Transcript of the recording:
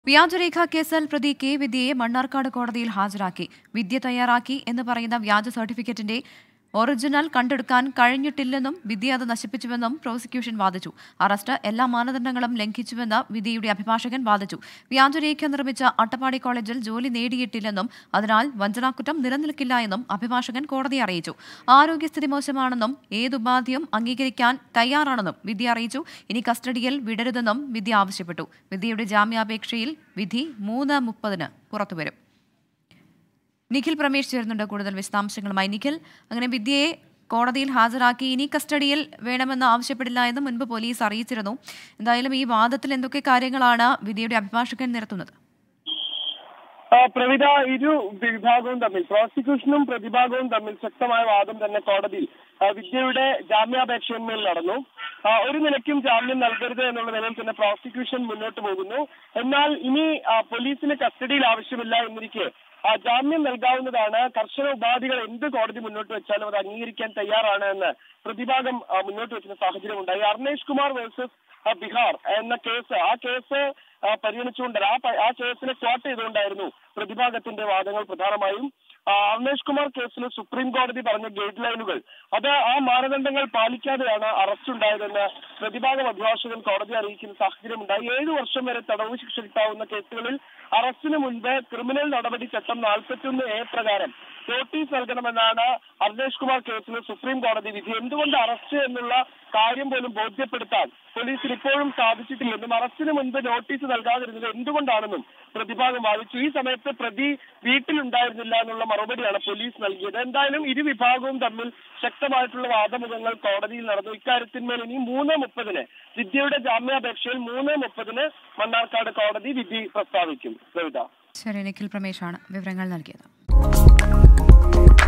വ്യാജരേഖ കേസിൽ പ്രതി കെ വിദ്യയെ മണ്ണാർക്കാട് കോടതിയിൽ ഹാജരാക്കി വിദ്യ തയ്യാറാക്കി എന്ന് പറയുന്ന വ്യാജ സർട്ടിഫിക്കറ്റിന്റെ ഒറിജിനൽ കണ്ടെടുക്കാൻ കഴിഞ്ഞിട്ടില്ലെന്നും വിദ്യ അത് നശിപ്പിച്ചുവെന്നും പ്രോസിക്യൂഷൻ വാദിച്ചു അറസ്റ്റ് എല്ലാ മാനദണ്ഡങ്ങളും ലംഘിച്ചുവെന്ന് വിധിയുടെ അഭിഭാഷകൻ വാദിച്ചു വ്യാജരേഖ നിർമ്മിച്ച അട്ടപ്പാടി കോളേജിൽ ജോലി നേടിയിട്ടില്ലെന്നും അതിനാൽ വഞ്ചനാക്കുറ്റം നിലനിൽക്കില്ല എന്നും അഭിഭാഷകൻ കോടതിയെ അറിയിച്ചു ആരോഗ്യസ്ഥിതി മോശമാണെന്നും ഏതുപാധിയും അംഗീകരിക്കാൻ തയ്യാറാണെന്നും വിദ്യ അറിയിച്ചു ഇനി കസ്റ്റഡിയിൽ വിടരുതെന്നും വിദ്യ ആവശ്യപ്പെട്ടു വിദ്യയുടെ ജാമ്യാപേക്ഷയിൽ വിധി മൂന്ന് മുപ്പതിന് പുറത്തുവരും നിഖിൽ പ്രമേഷ് ചേരുന്നുണ്ട് കൂടുതൽ വിശദാംശങ്ങളുമായി നിഖിൽ അങ്ങനെ വിദ്യയെ കോടതിയിൽ ഹാജരാക്കി ഇനി കസ്റ്റഡിയിൽ വേണമെന്ന് ആവശ്യപ്പെടില്ല എന്ന് മുൻപ് പോലീസ് അറിയിച്ചിരുന്നു എന്തായാലും ഈ വാദത്തിൽ എന്തൊക്കെ കാര്യങ്ങളാണ് വിധിയുടെ അഭിഭാഷകൻ നിരത്തുന്നത് ആ, പ്രവിധ ഇരു വിഭാഗവും തമ്മിൽ പ്രോസിക്യൂഷനും പ്രതിഭാഗവും തമ്മിൽ ശക്തമായ വാദം തന്നെ കോടതിയിൽ ആ, വിദ്യയുടെ ജാമ്യാപേക്ഷന്മേൽ നടന്നു ആ, ഒരു നിലയ്ക്കും ജാമ്യം നൽകരുത് എന്നുള്ള നിലയിൽ തന്നെ പ്രോസിക്യൂഷൻ മുന്നോട്ട് പോകുന്നു എന്നാൽ ഇനി ആ, പോലീസിന് കസ്റ്റഡിയിൽ ആവശ്യമില്ല എന്നിരിക്കെ ആ, ജാമ്യം നൽകാവുന്നതാണ് കർശന ഉപാധികൾ എന്ത് കോടതി മുന്നോട്ട് വെച്ചാലും അത് അംഗീകരിക്കാൻ തയ്യാറാണ് എന്ന് പ്രതിഭാഗം ആ, മുന്നോട്ട് വെക്കുന്ന സാഹചര്യം ഉണ്ടായി അർണേഷ് കുമാർ വേഴ്സസ് ആ, ബിഹാർ എന്ന കേസ് ആ കേസ് ആ, പരിഗണിച്ചുകൊണ്ട് ആ പ- ആ കേസിനെ സ്വാട്ട് ചെയ്തുകൊണ്ടായിരുന്നു പ്രതിഭാഗത്തിന്റെ വാദങ്ങൾ പ്രധാനമായും ആ, അർണേഷ് കുമാർ കേസിൽ സുപ്രീം കോടതി പറഞ്ഞ ഗൈഡ് ലൈനുകൾ അത് ആ മാനദണ്ഡങ്ങൾ പാലിക്കാതെയാണ് അറസ്റ്റ് ഉണ്ടായതെന്ന് പ്രതിഭാഗം അഭിഭാഷകൻ കോടതി അറിയിക്കുന്ന സാഹചര്യമുണ്ടായി ഏഴു വർഷം വരെ തടവ് ശിക്ഷ കിട്ടാവുന്ന കേസുകളിൽ അറസ്റ്റിന് മുൻപ് ക്രിമിനൽ നടപടി ചട്ടം നാൽപ്പത്തിയൊന്ന് എ പ്രകാരം നോട്ടീസ് നൽകണമെന്നാണ് അർണേഷ് കുമാർ കേസിൽ സുപ്രീം കോടതി വിധി എന്തുകൊണ്ട് അറസ്റ്റ് എന്നുള്ള കാര്യം പോലും ബോധ്യപ്പെടുത്താൻ പോലീസിന് ഇപ്പോഴും സാധിച്ചിട്ടില്ലെന്നും അറസ്റ്റിന് മുൻപ് നോട്ടീസ് നൽകാതിരുന്നത് എന്തുകൊണ്ടാണെന്നും പ്രതിഭാഗം വാദിച്ചു ഈ സമയത്ത് പ്രതി വീട്ടിലുണ്ടായിരുന്നില്ല എന്നുള്ള മറുപടിയാണ് പോലീസ് നൽകിയത് എന്തായാലും ഇരു വിഭാഗവും തമ്മിൽ ശക്തമായിട്ടുള്ള വാദമുഖങ്ങൾ കോടതിയിൽ നടന്നു ഇക്കാര്യത്തിന്മേൽ ഇനി മൂന്ന് മുപ്പതിന് വിദ്യയുടെ ജാമ്യാപേക്ഷയിൽ മൂന്ന് മുപ്പതിന് മണ്ണാർക്കാട് കോടതി വിധി പ്രസ്താവിക്കും പ്രവിത ശരി നിഖിൽ പ്രമേഷാണ് വിവരങ്ങൾ നൽകിയത്